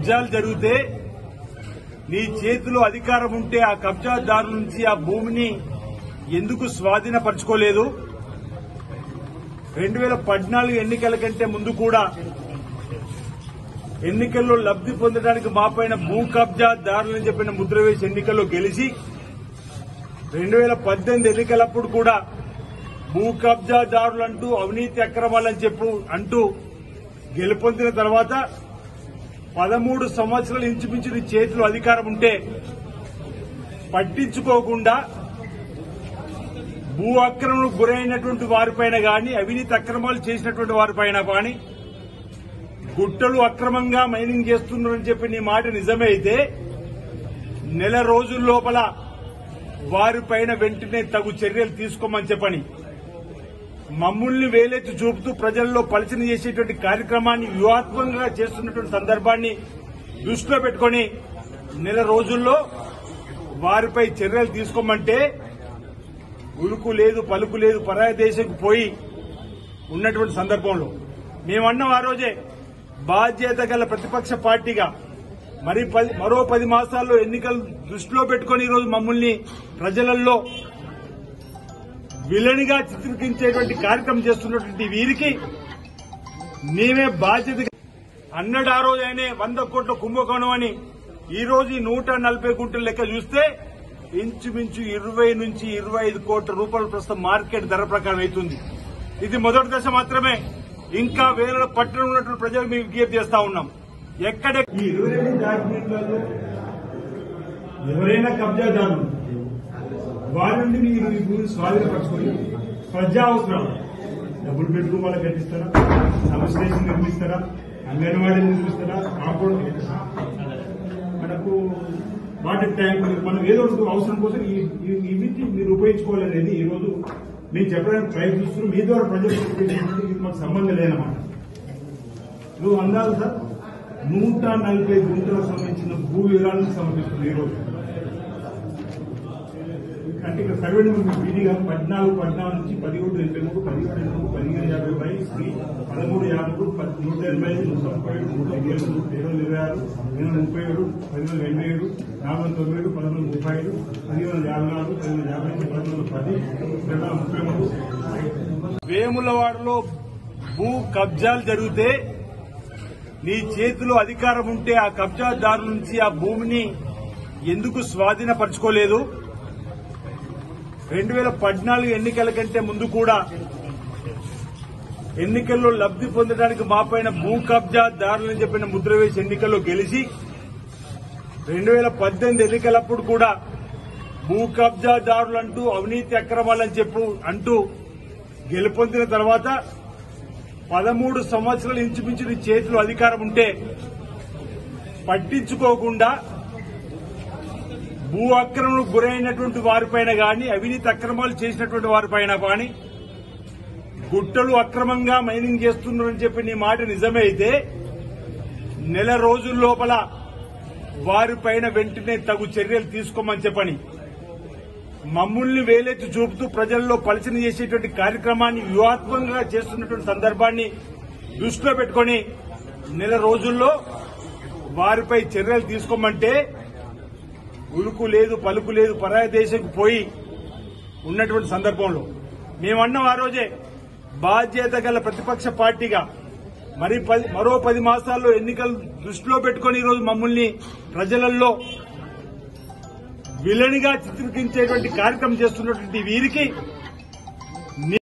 కబ్జాలు జరిగితే నీ చేతిలో అధికారం ఉంటే ఆ కబ్జాదారుల నుంచి ఆ భూమిని ఎందుకు స్వాధీనపరచుకోలేదు రెండు వేల పద్నాలుగు ఎన్నికల కంటే ముందు కూడా ఎన్నికల్లో లబ్ది పొందడానికి మాపైన భూ కబ్జాదారులని చెప్పిన ముద్ర వేసి ఎన్నికల్లో గెలిచి రెండు వేల పద్దెనిమిది ఎన్నికలప్పుడు కూడా భూ కబ్జాదారులంటూ అవినీతి అక్రమాలని చెప్పు అంటూ గెలుపొందిన తర్వాత పదమూడు సంవత్సరాలు ఇంచుమించు నీ చేతిలో అధికారం ఉంటే పట్టించుకోకుండా భూ అక్రమణకు గురైనటువంటి వారిపైన గాని అవినీతి అక్రమాలు చేసినటువంటి వారిపైన గాని గుట్టలు అక్రమంగా మైనింగ్ చేస్తున్నారని చెప్పి నీ మాట నిజమే అయితే నెల రోజుల లోపల వారిపైన వెంటనే తగు చర్యలు తీసుకోమని చెప్పని మమ్ముల్ని వేలెత్తి చూపుతూ ప్రజల్లో పలిచన చేసేటువంటి కార్యక్రమాన్ని వ్యూహాత్మకంగా చేస్తున్నటువంటి సందర్భాన్ని దృష్టిలో పెట్టుకుని నెల రోజుల్లో వారిపై చర్యలు తీసుకోమంటే ఉలుకు లేదు పలుకు లేదు పరాయ దేశంకు పోయి ఉన్నటువంటి సందర్భంలో మేమన్నాం ఆ రోజే బాధ్యత గల ప్రతిపక్ష పార్టీగా మరి పది- మరో పది మాసాల్లో ఎన్నికలు దృష్టిలో పెట్టుకుని ఈరోజు మమ్మల్ని ప్రజలలో విలనిగా చిత్రీకరించేటువంటి కార్యక్రమం చేస్తున్నటువంటి వీరికి నీవే బాధ్యత అన్నడు ఆ రోజు ఆయనే వంద కోట్ల కుంభకోణం అని ఈ రోజు ఈ నూట నలభై గుంటల లెక్క చూస్తే ఇంచుమించు ఇరవై నుంచి ఇరవై ఐదు కోట్ల రూపాయల ప్రస్తుతం మార్కెట్ ధర ప్రకారం అవుతుంది ఇది మొదటి దశ మాత్రమే ఇంకా వేల పట్టణ ఉన్నటువంటి ప్రజలు మేము విజ్ఞప్తి చేస్తా ఉన్నాం ఎక్కడ ఈ ఇరవై రెండు డాక్యుమెంట్లలో ఎవరైనా కబ్జాదారులు వారి నుండి మీరు ఈ భూమిని స్వాధీనపరచుకొని ప్రజా అవసరం డబుల్ బెడ్రూమ్ వాళ్ళకి కట్టిస్తారా సబ్ స్టేషన్ నిర్మిస్తారా అంగన్వాడీ నిర్మిస్తారా కాంపౌండ్ మనకు వాటర్ ట్యాంక్ మనం ఏదో ఒక అవసరం కోసం ఈ- ఈ- ఇవి మీరు ఉపయోగించుకోవాలనేది ఈ రోజు నేను చెప్పడానికి ప్రయత్నిస్తున్నాను మీ ద్వారా ప్రజలకు ఉపయోగించుకుంటే ఇది మాకు సంబంధం లేనమాట నువ్వు అందాలి సార్ నూట నలభై గుంటలకు సంబంధించిన భూ వివరాలను సమర్పిస్తుంది ఈ రోజు అంటే ఇక్కడ సర్వే నెంబర్ విడిగా పద్నాలుగు పద్నాలుగు నుంచి పదిహేడు ఎనభై మూడు పదిహేడు ఎనభై మూడు పదిహేను యాభై పై శ్రీ పదమూడు యాభై మూడు పద్- నూట ఎనభై ఐదు నూట ముప్పై ఏడు నూట ఏడు నూట ఏడు ఇరవై ఆరు ఎనిమిది ముప్పై ఏడు పదిహేను ఎనభై ఏడు నాలుగు వందల తొంభై ఏడు పదమూడు ముప్పై ఐదు పదిహేను వందల యాభై నాలుగు పదిహేను యాభై ఐదు పదమూడు వందల పది రెండు వందల ముప్పై మూడు వేములవాడలో భూ కబ్జాలు జరిగితే నీ చేతిలో అధికారం ఉంటే ఆ కబ్జాదారుల నుంచి ఆ భూమిని ఎందుకు స్వాధీనపరచుకోలేదు రెండు వేల పద్నాలుగు ఎన్నికల కంటే ముందు కూడా ఎన్నికల్లో లబ్ది పొందడానికి మాపైన భూ కబ్జాదారులని చెప్పిన ముద్ర వేసి ఎన్నికల్లో గెలిచి రెండు వేల పద్దెనిమిది ఎన్నికలప్పుడు కూడా భూ కబ్జాదారులంటూ అవినీతి అక్రమాలని చెప్పు అంటూ గెలుపొందిన తర్వాత పదమూడు సంవత్సరాలు ఇంచుమించు నీ చేతిలో అధికారం ఉంటే పట్టించుకోకుండా భూ అక్రమణకు గురైనటువంటి వారిపైన గాని అవినీతి అక్రమాలు చేసినటువంటి వారిపైన గాని గుట్టలు అక్రమంగా మైనింగ్ చేస్తున్నారని చెప్పి నీ మాట నిజమే అయితే నెల రోజుల లోపల వారిపైన వెంటనే తగు చర్యలు తీసుకోమని చెప్పని మమ్ముల్ని వేలెత్తి చూపుతూ ప్రజల్లో పలిచన చేసేటువంటి కార్యక్రమాన్ని వ్యూహాత్మకంగా చేస్తున్నటువంటి సందర్భాన్ని దృష్టిలో పెట్టుకుని నెల రోజుల్లో వారిపై చర్యలు తీసుకోమంటే ఉలుకు లేదు పలుకు లేదు పరాయ దేశంకు పోయి ఉన్నటువంటి సందర్భంలో మేమన్నాం ఆ రోజే బాధ్యత గల ప్రతిపక్ష పార్టీగా మరి పది- మరో పది మాసాల్లో ఎన్నికలు దృష్టిలో పెట్టుకుని ఈరోజు మమ్మల్ని ప్రజలలో విలనిగా చిత్రీకరించేటువంటి కార్యక్రమం చేస్తున్నటువంటి వీరికి